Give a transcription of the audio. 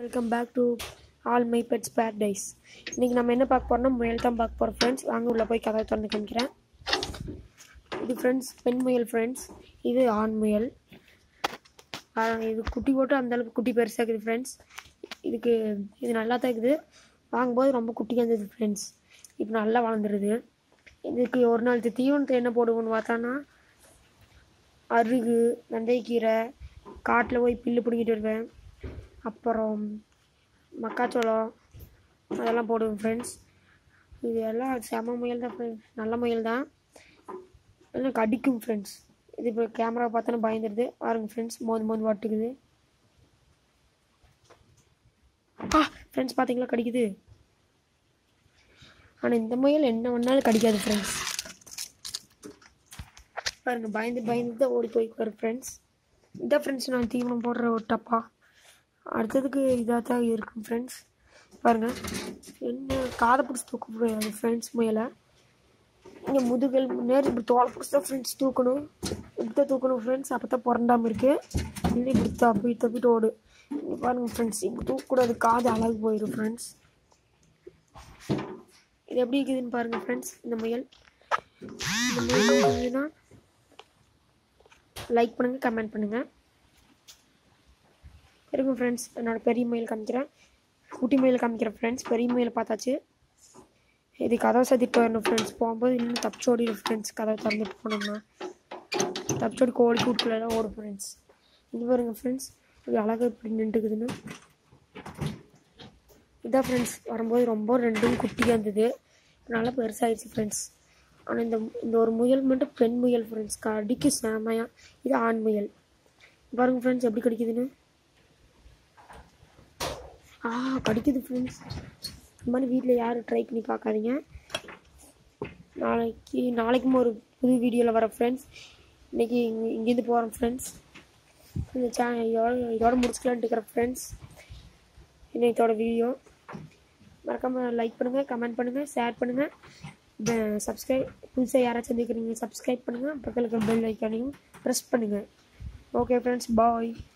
welcome back to all my pets paradise இன்றைக்கி நம்ம என்ன பார்க்க போகிறோம்னா முயல் தான் பார்க்க போகிறோம் ஃப்ரெண்ட்ஸ் வாங்க உள்ளே போய் கதை திறந்து காமிக்கிறேன் இது ஃப்ரெண்ட்ஸ் பெண் முயல் ஃப்ரெண்ட்ஸ் இது ஆண் முயல் ஆ, இது குட்டி போட்டு அந்த அளவுக்கு குட்டி பெருசாக இருக்குது ஃப்ரெண்ட்ஸ் இதுக்கு இது நல்லா தான் இருக்குது வாங்கும்போது ரொம்ப குட்டியாக இருந்தது ஃப்ரெண்ட்ஸ் இப்போ நல்லா வளர்ந்துருது இதுக்கு ஒரு நாள் இது தீவனத்தை என்ன போடுவோன்னு பார்த்தான்னா அருகு வெந்தயக்கீரை காட்டில் போய் புல்லு பிடிங்கிட்டு வருவேன் அப்புறம் மக்காச்சோளம் அதெல்லாம் போடுவேன் ஃப்ரெண்ட்ஸ் இது எல்லாம் செம முயல் தான் ஃப்ரெண்ட்ஸ் நல்ல முயல் தான் எல்லாம் கடிக்கும் ஃப்ரெண்ட்ஸ் இது இப்போ கேமரா பார்த்தோன்னா பயந்துடுது பாருங்க ஃப்ரெண்ட்ஸ் மோந்து மோந்து வாட்டுக்குது அப்பா ஃப்ரெண்ட்ஸ் பார்த்தீங்களா கடிக்குது ஆனால் இந்த முயல் என்ன வேணாலும் கடிக்காது ஃப்ரெண்ட்ஸ் பாருங்க பயந்து பயந்து தான் ஓடி போய்க்குவார் ஃப்ரெண்ட்ஸ் இதான் ஃப்ரெண்ட்ஸ் நான் தீவனம் போடுற ஒரு டப்பா அடுத்ததுக்கு இதாக தான் இருக்கும் ஃப்ரெண்ட்ஸ் பாருங்க என்ன காதை பிடிச்சி தூக்க முடியாது ஃப்ரெண்ட்ஸ் முயலை இங்கே முதுகல் நேரம் இப்படி தோலை பிடிச்சி தான் ஃப்ரெண்ட்ஸ் தூக்கணும் இப்படி தான் தூக்கணும் ஃப்ரெண்ட்ஸ் அப்போ தான் புரண்டாமல் இருக்கு இல்லை இப்படி தப்பி தப்பிட்டு ஓடு இங்க பாருங்க ஃப்ரெண்ட்ஸ் இப்படி தூக்கக்கூடாது காது அழகு போயிடும் ஃப்ரெண்ட்ஸ் இது எப்படி இருக்குதுன்னு பாருங்க ஃப்ரெண்ட்ஸ் இந்த முயல் இந்த முயல் இருக்குதுன்னா லைக் பண்ணுங்க கமெண்ட் பண்ணுங்க இருக்கும் ஃப்ரெண்ட்ஸ் என்னோட பெரிய முயல் காமிக்கிறேன் குட்டி முயல் காமிக்கிறேன் ஃப்ரெண்ட்ஸ் பெரிய முயல் பார்த்தாச்சு இது கதவை சாத்திட்டு போயிடணும் ஃப்ரெண்ட்ஸ் போகும்போது இன்னும் தப்பிச்சு ஓடிடும் ஃப்ரெண்ட்ஸ் கதவை திறந்துட்டு போனோம்னா தப்பிச்சோடி கோடி கூட்டுக்குள்ளெல்லாம் ஓடும் ஃப்ரெண்ட்ஸ் இங்கே பாருங்க ஃப்ரெண்ட்ஸ் இது அழகாக இப்படி நின்றுக்குதுன்னு இதான் ஃப்ரெண்ட்ஸ் வரும்போது ரொம்ப ரெண்டும் குட்டியாக இருந்தது நல்லா பெருசாகிடுச்சு ஃப்ரெண்ட்ஸ் ஆனால் இந்த இந்த ஒரு முயல் மட்டும் பெண் முயல் ஃப்ரெண்ட்ஸ் கடிக்கு செமையா இது ஆண் முயல் பாருங்க ஃப்ரெண்ட்ஸ் எப்படி கடிக்குதுன்னு ஆ கடிக்குது ஃப்ரெண்ட்ஸ் இந்த மாதிரி வீட்டில் யாரும் ட்ரை பண்ணி பார்க்காதீங்க நாளைக்கு நாளைக்கும் ஒரு புது வீடியோவில் வர ஃப்ரெண்ட்ஸ் இன்றைக்கி இங்கே இங்கேருந்து போகிறோம் ஃப்ரெண்ட்ஸ் இந்த சேனல் இதோட இதோட முடிச்சுக்கலான்ட்டு இருக்கிற ஃப்ரெண்ட்ஸ் இன்னைக்கோட வீடியோ மறக்காமல் லைக் பண்ணுங்கள் கமெண்ட் பண்ணுங்கள் ஷேர் பண்ணுங்கள் சப்ஸ்கிரைப் புதுசாக யாராச்சும் வந்துருக்கிறீங்க சப்ஸ்கிரைப் பண்ணுங்கள் பக்கத்தில் இருக்கிற பெல் ஐக்கானையும் ப்ரெஸ் பண்ணுங்கள் ஓகே ஃப்ரெண்ட்ஸ் பாய்